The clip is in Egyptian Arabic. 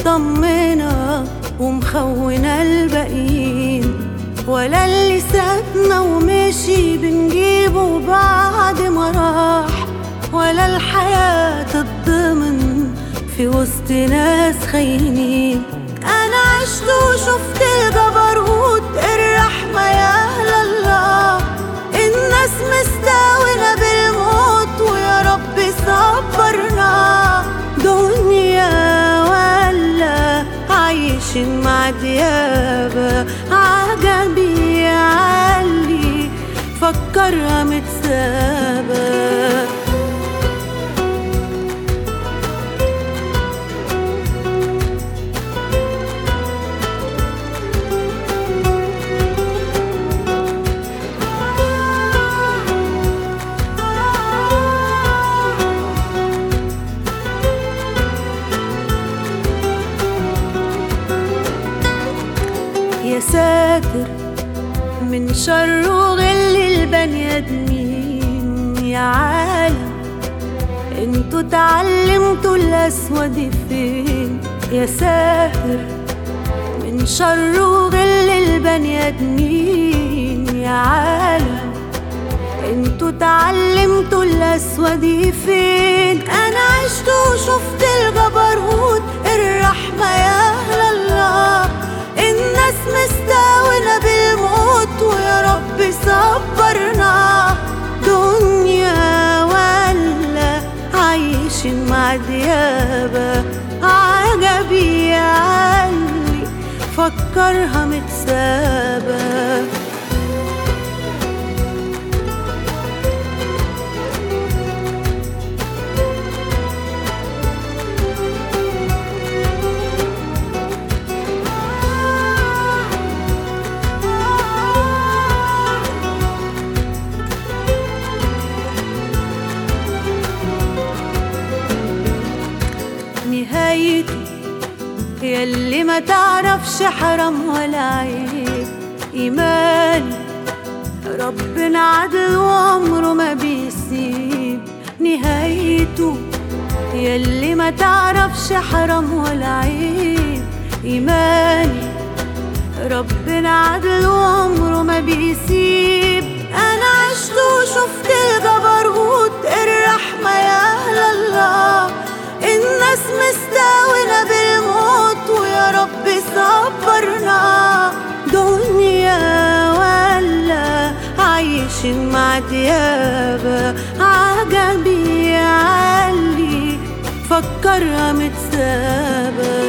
مطمنة ومخونة الباقيين ولا اللي سابنا ومشي بنجيبه بعد ما راح ولا الحياة تتضمن في وسط ناس خاينين أنا عشت وشفت الجبروت الرحمة يا الله الناس مستاونة بالموت ويا رب صبرنا دنيا ولا عايشين مع ديابة عجبي علي فكرها متسابة يا ساتر من شر وغل البني ادمين يا عالم انتوا اتعلمتوا الاسود فين يا ساتر من شر وغل البني ادمين يا عالم انتوا اتعلمتوا الاسود فين انا عشت وشفت الجبروت الرحمة يا أهل الله الناس مستاونة بالموت ويا رب صبرنا دنيا ولا عايشين مع ديابة عجبي علي فكرها متسابة نهايته ياللي ما تعرفش حرام ولا عيب إيماني ربنا عدل وعمره ما بيسيب نهايته ياللي ما تعرفش حرام ولا عيب إيماني ربنا عدل وعمره ما بيسيب أنا عشت وشفت الجبروت الرحمة يا أهل الله الناس مستاونة بالموت ويا رب صبرنا دنيا ولا عايشين مع ديابة عجبي علي فكرها متسابة